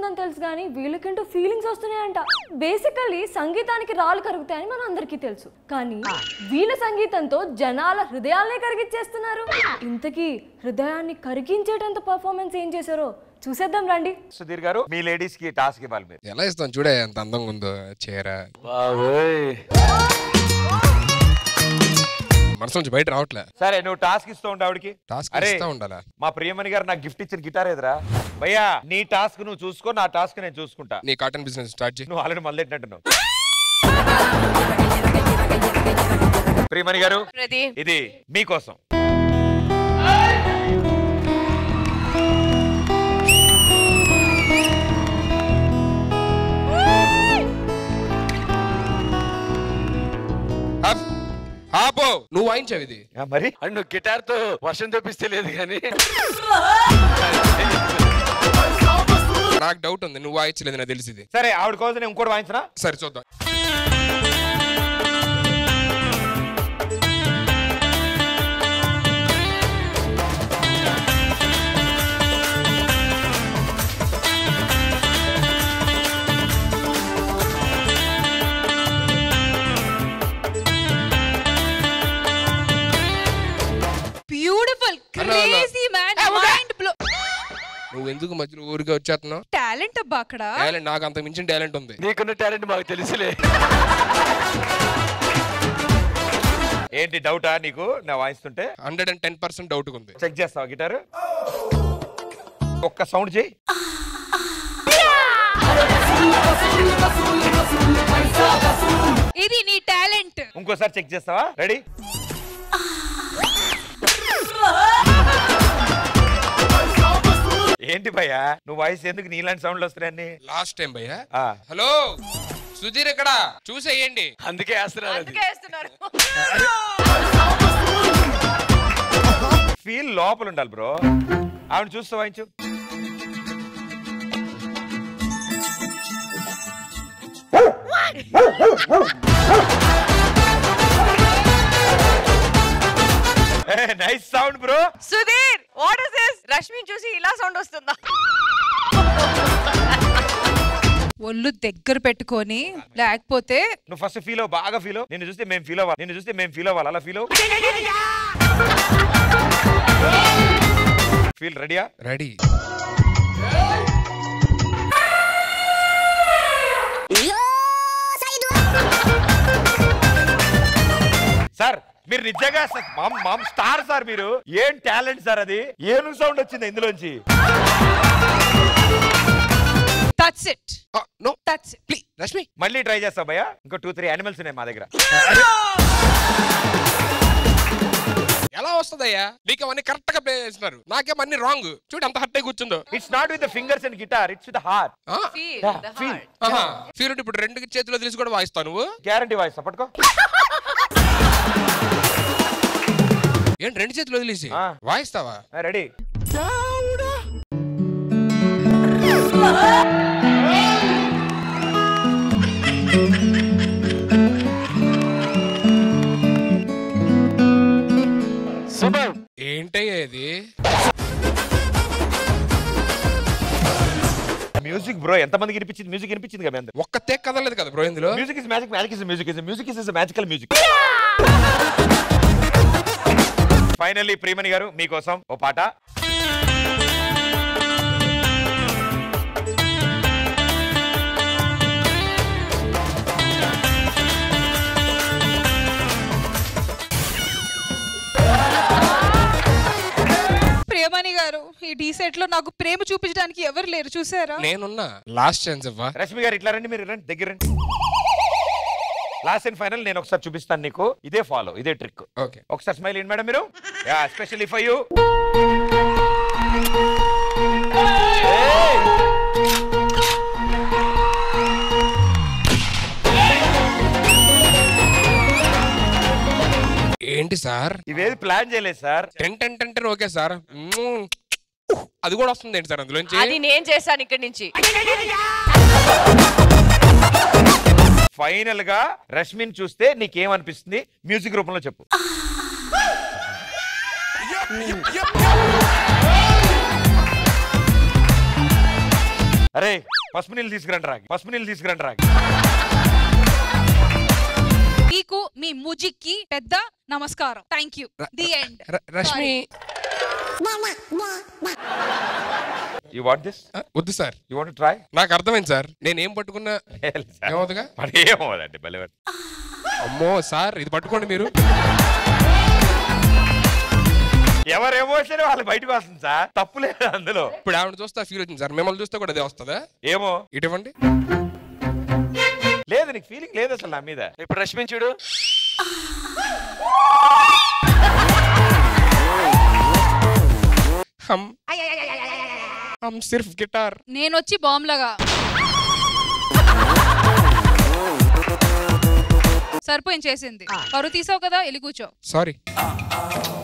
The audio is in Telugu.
ఉందని తెలుసు కానీ వీళ్ళకంటూ ఫీలింగ్స్ వస్తున్నాయంట బేసికల్లీ సంగీతానికి రాళ్ళు కరుగుతాయని మన అందరికీ తెలుసు కానీ వీళ్ళ సంగీతంతో జనాల హృదయాలనే కరిగిచ్చేస్తున్నారు ఇంతకీ హృదయాన్ని కరిగించేటంత పర్ఫార్మెన్స్ ఏం చేశారో చూసేద్దాం రండి సుధీర్ గారు మీ లేడీస్ కి టాస్క్ ఇవ్వాలి మీరు ఎలా ఇస్తాం చూడే ఎంత అందంగా ఉందో చీర బాబోయ్ మనసు నుంచి బయట రావట్లే సరే నువ్వు టాస్క్ ఇస్తూ ఉంటావు ఆవిడకి టాస్క్ అరే ఇస్తా ఉండాలా మా ప్రియమణి గారు నాకు గిఫ్ట్ ఇచ్చిన గిటార్ ఎదురా భయ్యా నీ టాస్క్ నువ్వు చూసుకో నా టాస్క్ నేను చూసుకుంటా నీ కాటన్ బిజినెస్ స్టార్ట్ చేయి నువ్వు ఆల్రెడీ మొదలెట్టినట్టున్నావు ప్రియమణి గారు ప్రదీప్ ఇది మీకోసం ఆప్. ఆపు నువ్వు వాయించావు ఇది ఆ, మరి అంటే నువ్వు గిటార్ తో వర్షం తెప్పిస్తే లేదు కానీ నాకు డౌట్ ఉంది నువ్వు వాయించలేదు నాకు తెలిసింది సరే ఆవిడ కోసం నేను ఇంకోటి వాయించనా సరే చూద్దాం beautiful hello, hello. Crazy man mind blow నువ్వు ఎందుకు మధ్యలో ఊరిగా వచ్చేస్తున్నావు టాలెంట్ అబ్బా అక్కడ టాలెంట్ నాకు అంత మించిన టాలెంట్ ఉంది నీకున్న టాలెంట్ మాకు తెలుసులే ఏంటి డౌటా నీకు నా వాయిస్తుంటే hundred and ten percent doubt ఉంది చెక్ చేస్తావా గిటార్ ఒక్క సౌండ్ చేయి ఇది నీ టాలెంట్ ఇంకోసారి చెక్ చేస్తావా రెడీ ఏంటి భయ్యా నువ్వు వాయిస్ ఎందుకు నీలాంటి సౌండ్లు వస్తున్నాయన్ని లాస్ట్ టైం భయ్యా ఆ. హలో సుధీర్ ఇక్కడ చూసేయండి అందుకే వేస్తున్నారు అది అందుకే వేస్తున్నారు ఫీల్ లోపల ఉండాలి బ్రో ఆవిడ చూస్తూ వాయించు nice sound bro Sudheer what is this Rashmi చూసి ఇలా సౌండ్ వస్తుందా ఒళ్ళు దగ్గర పెట్టుకొని లేకపోతే నువ్వు ఫస్ట్ ఫీల్ అవ్వ బాగా ఫీల్ నిన్ను చూస్తే మేము ఫీల్ అవ్వాలి నిన్ను చూస్తే మేము ఫీల్ అవ్వాలి అలా ఫీల్ ఫీల్ రెడీయా రెడీ సార్ మీరు నిజంగా స- మామ్ మామ్ స్టార్ సార్ మీరు ఏం టాలెంట్ సార్ అది ఏను సౌండ్ వచ్చింది ఇందులోంచి touch it no touch it please Rashmi మళ్ళీ ట్రై చేస్తా భయ్యా ఇంకో టూ త్రీ యానిమల్స్ ఉన్నాయి మా దగ్గర ఎలా వస్తుందయ్యా నీకు అవన్నీ కరెక్ట్ గా ప్లే చేస్తున్నారు నాకేమో అన్ని రాంగ్ చూడు ఎంత హట్ అయి కూర్చుందో it's not with the fingers and guitar it's with heart feel Yeah, ద feel. హార్ట్ ఫీల్ ఇప్పుడు రెండు చేతిలో తెలిసి కూడా వాయిస్తావు నువ్వు గ్యారంటీ వాయిస్ పట్టుకో ఏంటి రెండు చేతులు వదిలేసి ఆ. వాయిస్తావా రెడీ సూపర్ ఏంటయ్యా ఇది మ్యూజిక్ బ్రో ఎంత మందికి వినిపించింది మ్యూజిక్ వినిపించింది కదా మీ అందరు ఒక్క తెక్ కదలేదు కదా బ్రో ఇందులో music is magic magic is music is music is magical music finally Priyamani garu మీకోసం ఓ పాట ప్రేమని గారు ఈ డీ సెట్ లో నాకు ప్రేమ చూపించడానికి ఎవరు లేరు చూసారా నేనున్నా లాస్ట్ ఛాన్స్ ఇవ్వా రష్మి గారు ఇట్లా రండి మీరు రండి దగ్గర రండి లాస్ట్ అండ్ ఫైనల్ నేను ఒకసారి చూపిస్తాను నీకు ఇదే ఫాలో ఇదే ట్రిక్ ఓకే ఒకసారి స్మైల్ ఏంటి మేడం మీరు యా స్పెషల్లీ ఫర్ యూ ఏంటి సార్ ఇవేది ప్లాన్ చేయలేదు sir ten ten ten ten okay sir hmm. అది కూడా వస్తుంది ఏంటి సార్ అందులోంచి అది నేను చేశాను ఇక్కడి నుంచి ఫైనల్ గా రష్మిని చూస్తే నీకేమనిపిస్తుంది మ్యూజిక్ రూపంలో చెప్పు అరే పసుపు నీళ్ళు తీసుకురండి రాకి పసుపు నీళ్ళు తీసుకురండి రాకి మీకు మీ ముజిక్కి పెద్ద నమస్కారం థ్యాంక్ యూ ది ఎండ్ ర- రష్మి యూ వాంట్ దిస్ ఆ, వద్దు సార్ యూ వాంట్ ట్రై నాకు అర్థమైంది సార్ నేను ఏం పట్టుకున్నా ఏమవుతుందిగా మరి ఏమవుదండి భలే అమ్మో సార్ ఇది పట్టుకోండి మీరు ఎవరు ఎమోషన్ వాళ్ళు బయటకు వస్తుంది సార్ తప్పు లేదు అందులో ఇప్పుడు ఆవిడ చూస్తే ఫీల్ వచ్చింది సార్ మిమ్మల్ని చూస్తే కూడా అదే వస్తుందా ఏమో ఇటువంటి లేదు నీకు ఫీలింగ్ లేదు అసలు నా మీద ఇప్పుడు రష్మిని చూడు హమ్ హమ్ సిర్ఫ్ గిటార్ నేను వచ్చి బాంబ్లాగా సరిపోయింది చేసింది పరువు తీసావు కదా వెళ్ళి కూర్చో సారీ